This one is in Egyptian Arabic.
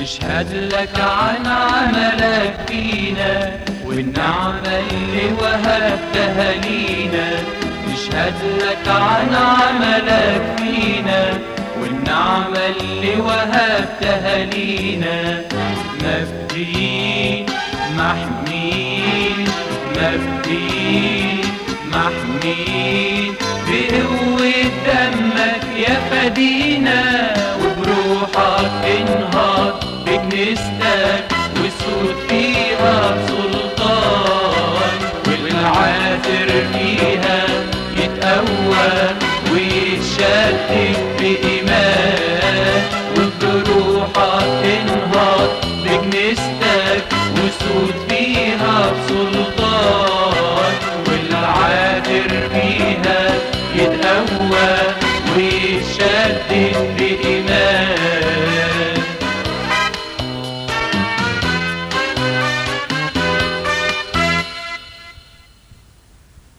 نشهد لك عن عملك فينا والنعمة اللي وهبتها لينا نشهد لك عن عملك فينا والنعمة اللي وهبتها لينا مفديين محمين مفديين محمين بقوة دمك يا فدينا وبروحك انهار بكنيستك وسود فيها بسلطان والعاثر فيها يتقوى ويتشدد بإيمان وبروحك انهار بكنيستك وسود فيها بسلطان والعاثر فيها يتقوى ويتشدد